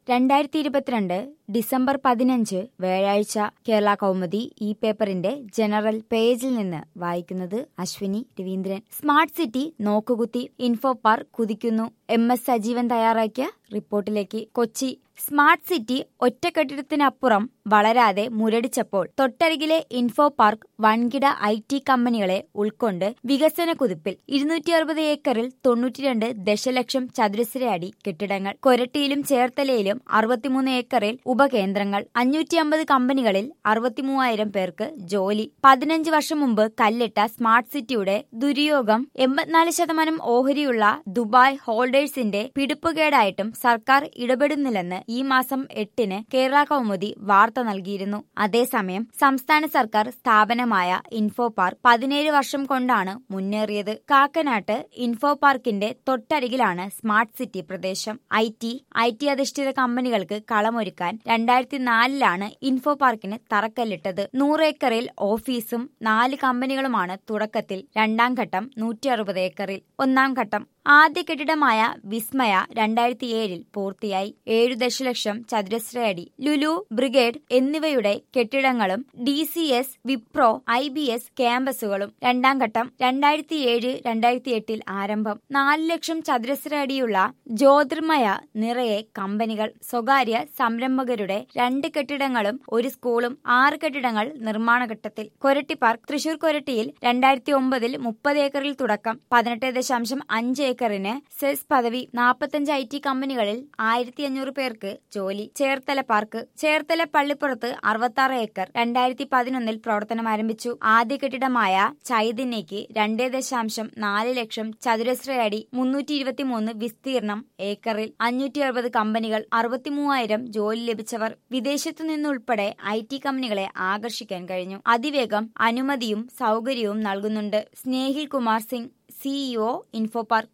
രണ്ടായിരത്തി ഇരുപത്തിരണ്ട് ഡിസംബർ പതിനഞ്ച് വ്യാഴാഴ്ച കേരള കൗമുദി ഈ പേപ്പറിന്റെ ജനറൽ പേജിൽ നിന്ന് വായിക്കുന്നത് അശ്വിനി രവീന്ദ്രൻ സ്മാർട്ട് സിറ്റി നോക്കുകുത്തി ഇൻഫോ പാർക്ക് കുതിക്കുന്നു എം എസ് സജീവൻ തയ്യാറാക്കിയ റിപ്പോർട്ടിലേക്ക് കൊച്ചി സ്മാർട്ട് സിറ്റി ഒറ്റക്കെട്ടിടത്തിനപ്പുറം വളരാതെ മുരടിച്ചപ്പോൾ തൊട്ടരികിലെ ഇൻഫോ പാർക്ക് വൻകിട ഐ ടി കമ്പനികളെ ഉൾക്കൊണ്ട് വികസന കുതിപ്പിൽ ഇരുന്നൂറ്റി അറുപത് ഏക്കറിൽ തൊണ്ണൂറ്റിരണ്ട് ദശലക്ഷം ചതുരശ്ര അടി കെട്ടിടങ്ങൾ കൊരട്ടിയിലും ചേർത്തലയിലും അറുപത്തിമൂന്ന് ഏക്കറിൽ ഉപകേന്ദ്രങ്ങൾ അഞ്ഞൂറ്റി അമ്പത് കമ്പനികളിൽ അറുപത്തിമൂവായിരം പേർക്ക് ജോലി പതിനഞ്ച് വർഷം മുമ്പ് കല്ലിട്ട സ്മാർട്ട് സിറ്റിയുടെ ദുര്യോഗം എൺപത്തിനാല് ശതമാനം ഓഹരിയുള്ള ദുബായ് ഹോൾഡേഴ്സിന്റെ പിടിപ്പുകേടായിട്ടും സർക്കാർ ഇടപെടുന്നില്ലെന്ന് ഈ മാസം എട്ടിന് കേരള കൗമുദി വാർത്ത നൽകിയിരുന്നു അതേസമയം സംസ്ഥാന സർക്കാർ സ്ഥാപനമായ ഇൻഫോ പാർക്ക് പതിനേഴ് വർഷം കൊണ്ടാണ് മുന്നേറിയത് കാക്കനാട്ട് ഇൻഫോ പാർക്കിന്റെ തൊട്ടരികിലാണ് സ്മാർട്ട് സിറ്റി പ്രദേശം ഐ ടി ഐ ടി അധിഷ്ഠിത കമ്പനികൾക്ക് കളമൊരുക്കാൻ രണ്ടായിരത്തി നാലിലാണ് ഇൻഫോ പാർക്കിന് തറക്കല്ലിട്ടത് നൂറ് ഏക്കറിൽ ഓഫീസും നാല് കമ്പനികളുമാണ് തുടക്കത്തിൽ രണ്ടാം ഘട്ടം നൂറ്റി അറുപത് ഏക്കറിൽ ഒന്നാം ഘട്ടം ആദ്യ കെട്ടിടമായ വിസ്മയ രണ്ടായിരത്തി ഏഴിൽ പൂർത്തിയായി ഏഴു ദശലക്ഷം ചതുരശ്ര അടി ലുലു ബ്രിഗേഡ് എന്നിവയുടെ കെട്ടിടങ്ങളും D C S Wipro I B S ക്യാമ്പസുകളും രണ്ടാം ഘട്ടം രണ്ടായിരത്തി ഏഴ് രണ്ടായിരത്തി എട്ടിൽ ആരംഭം നാല് ലക്ഷം ചതുരശ്ര അടിയുള്ള ജ്യോതിർമയ നിറയെ കമ്പനികൾ സ്വകാര്യ സംരംഭകരുടെ രണ്ട് കെട്ടിടങ്ങളും ഒരു സ്കൂളും ആറ് കെട്ടിടങ്ങൾ നിർമ്മാണ ഘട്ടത്തിൽ കൊരട്ടി പാർക്ക് തൃശൂർ കൊരട്ടിയിൽ രണ്ടായിരത്തി ഒമ്പതിൽ മുപ്പത് ഏക്കറിൽ തുടക്കം പതിനെട്ട് ദശാംശം അഞ്ച് ഏക്കറിന് സെസ് പദവി നാൽപ്പത്തഞ്ച് ഐ ടി കമ്പനികളിൽ ആയിരത്തി അഞ്ഞൂറ് പേർക്ക് ജോലി ചേർത്തല പാർക്ക് ചേർത്തല പള്ളിപ്പുറത്ത് അറുപത്തി ഏക്കർ രണ്ടായിരത്തി പതിനൊന്നിൽ പ്രവർത്തനം ആരംഭിച്ചു ആദ്യ കെട്ടിടമായ ചൈതന്യയ്ക്ക് രണ്ടേ ദശാംശം നാല് ലക്ഷം ചതുരശ്ര അടി മുന്നൂറ്റി ഇരുപത്തിമൂന്ന് വിസ്തീർണം ഏക്കറിൽ അഞ്ഞൂറ്റി അറുപത് കമ്പനികൾ അറുപത്തിമൂവായിരം ജോലി ലഭിച്ചവർ വിദേശത്തു നിന്നുൾപ്പെടെ ഐ ടി കമ്പനികളെ ആകർഷിക്കാൻ കഴിഞ്ഞു അതിവേഗം അനുമതിയും സൗകര്യവും നൽകുന്നുണ്ട് Snehil Kumar Singh CEO info park